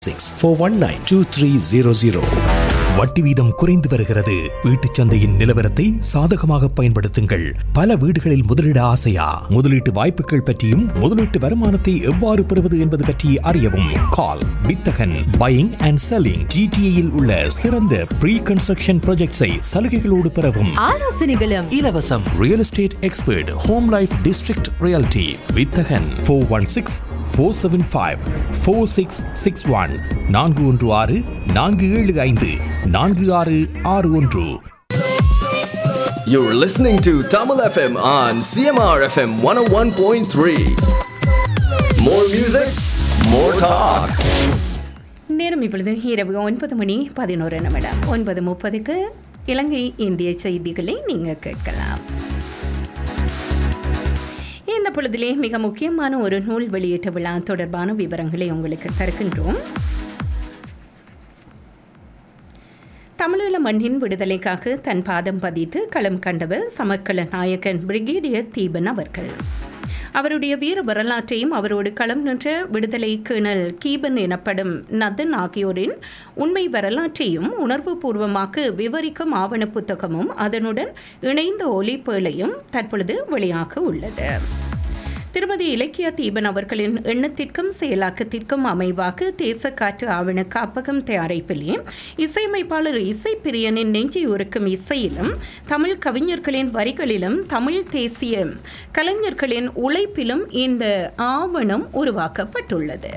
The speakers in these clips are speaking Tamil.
Six four one nine two three zero zero வட்டி வீதம் குறைந்து வருகிறது வீட்டுச் சந்தையின் நிலவரத்தை சாதகமாக பயன்படுத்துங்கள் பல வீடுகளில் முதலீட ஆசையா முதலீட்டு வாய்ப்புகள் பற்றியும் முதலீட்டு வருமானத்தை எவ்வாறு பெறுவது என்பது பற்றி அறியவும் கால் வித்தகன் பையிங் அண்ட் செல்லிங் ஜிடிஏயில் உள்ள சிறந்த ப்ரீ கன்ஸ்ட்ரக்ஷன் ப்ராஜெக்ட்ஸை சலுகைகளோடு பெறவும் ஆலோசனைகளும் இலவசம் real estate expert home life district reality வித்தகன் four one six four seven five four six six one நான்கு ஒன்று ஆறு நான்கு ஏழு ஐந்து நான்கு ஆறு ஆறு ஒன்று You're listening to Tamil FM on CMR FM 101.3. More music, more talk. நேரம் இப்பொழுது இரவு ஒன்பது மணி பதினோரு நிமிடம் ஒன்பது முப்பதுக்கு இலங்கை இந்திய செய்திகளை நீங்கள் கேட்கலாம் இந்த பொழுதிலே மிக முக்கியமான ஒரு நூல் வெளியீட்டு விழா தொடர்பான விவரங்களை உங்களுக்கு தருகின்றோம் தமிழீழ மண்ணின் விடுதலைக்காக தன் பாதம் பதித்து களம் கண்டவர் சமர்க்கல நாயகன் பிரிகேடியர் தீபன் அவர்கள் அவருடைய வீர வரலாற்றையும் அவரோடு களம் நின்ற விடுதலை கேணல் கீபன் எனப்படும் நதன் ஆகியோரின் உண்மை வரலாற்றையும் உணர்வுபூர்வமாக விவரிக்கும் ஆவண புத்தகமும் அதனுடன் இணைந்த ஒலிப்பேழையும் தற்பொழுது வெளியாக உள்ளது திருமதி இலக்கியா தீபன் அவர்களின் எண்ணத்திற்கும் செயலாக்கத்திற்கும் அமைவாக தேச காற்று ஆவண காப்பகம் தயாரிப்பிலே இசையமைப்பாளர் இசைப்பிரியனின் நெஞ்சை உருக்கும் இசையிலும் தமிழ் கவிஞர்களின் வரிகளிலும் தமிழ் தேசிய கலைஞர்களின் உழைப்பிலும் இந்த ஆவணம் உருவாக்கப்பட்டுள்ளது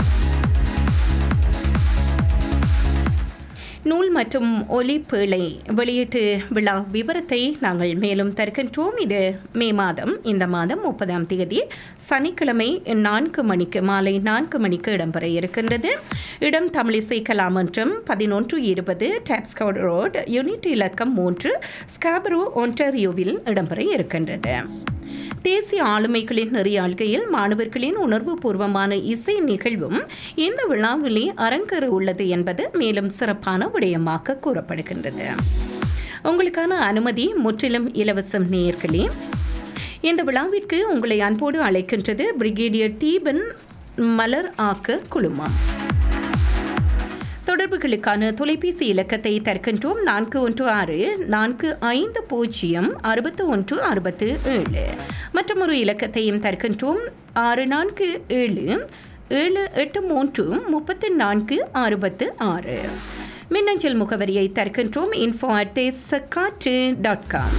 நூல் மற்றும் ஒலி பேழை வெளியீட்டு விழா விவரத்தை நாங்கள் மேலும் தருகின்றோம் இது மே மாதம் இந்த மாதம் முப்பதாம் தேதி சனிக்கிழமை நான்கு மணிக்கு மாலை நான்கு மணிக்கு இடம்பெற இருக்கின்றது இடம் தமிழிசை கலாமன்றம் பதினொன்று இருபது டாப்ஸ்கவுட் ரோட் யூனிட் இலக்கம் மூன்று ஸ்காபரோ ஒன்டாரியோவில் இடம்பெற இருக்கின்றது தேசிய ஆளுமைகளின் நெறியாள்கையில் மாணவர்களின் உணர்வுபூர்வமான இசை நிகழ்வும் இந்த விழாவிலே அரங்கேற உள்ளது என்பது மேலும் சிறப்பான விடயமாக கூறப்படுகின்றது உங்களுக்கான அனுமதி முற்றிலும் இலவசம் நேயர்களே இந்த விழாவிற்கு உங்களை அன்போடு அழைக்கின்றது பிரிகேடியர் தீபன் மலர் ஆக்க குழுமம் தொடர்புகளுக்கான தொலைபேசி இலக்கத்தை தருகின்றோம் நான்கு ஒன்று ஆறு நான்கு ஐந்து பூஜ்ஜியம் அறுபத்து ஒன்று அறுபத்து ஏழு மற்றும் ஒரு இலக்கத்தையும் தருகின்றோம் ஆறு நான்கு ஏழு ஏழு எட்டு மூன்று முப்பத்து நான்கு அறுபத்து ஆறு மின்னஞ்சல் முகவரியை தருகின்றோம் info at Kaatru dot com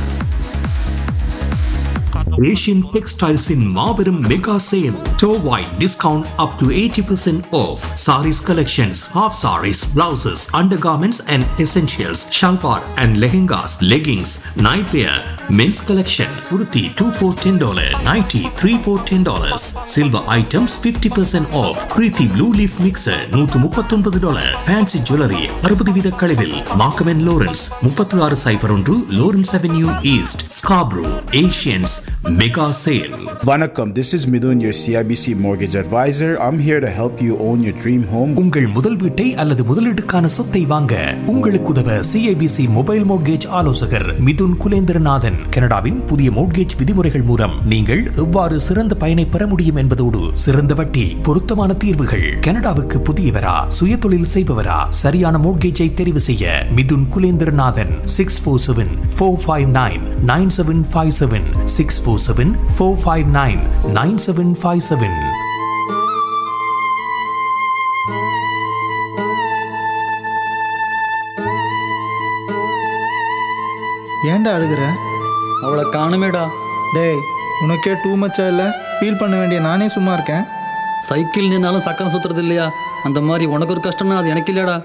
Asian டெக்ஸ்டைல்ஸின் மாபெரும் மெகா சேல் டோவாய் discount up to eighty percent off saris collections half saris blouses undergarments and essentials shalwar and lehengas leggings nightwear men's collection உருத்தி two four ten dollar ninety three four ten dollars silver items fifty percent off Preethi blue leaf mixer நூற்று முப்பத்தொன்பது டாலர் ஃபேன்சி ஜுவல்லரி அறுபது வீத கழிவில் மார்க்கமென் லோரன்ஸ் முப்பத்தி ஆறு சைஃபர் ஒன்று Lawrence avenue east Scarborough Asians mega sale Vanakkam, this is Midun, your CIBC mortgage advisor. I'm here to help you own your dream home. உங்கள் முதல் வீட்டை அல்லது முதலீட்டுக்கான சொத்தை வாங்க உங்களுக்கு உதவ சிஐபிசி மொபைல் மோட்கேஜ் ஆலோசகர் மிதுன் குலேந்திரநாதன் கனடாவின் புதிய மோட்கேஜ் விதிமுறைகள் மூலம் நீங்கள் எவ்வாறு சிறந்த பயனை பெற முடியும் என்பதோடு சிறந்த வட்டி பொருத்தமான தீர்வுகள் கனடாவுக்கு புதியவரா சுய தொழில் செய்பவரா சரியான மோட்கேஜை தெரிவு செய்ய Mithun Kulendranathan six four seven four five nine nine seven five seven six four seven four five nine nine seven five seven ஏன்டா அழுகுற அவளை காணுமேடா டேய் உனக்கே டூ மச்சா இல்லை ஃபீல் பண்ண வேண்டிய நானே சும்மா இருக்கேன் சைக்கிள் நின்னாலும் சக்கரம் சுத்துறது இல்லையா அந்த மாதிரி உனக்கு ஒரு கஷ்டம்னா அது எனக்கு இல்லையாடா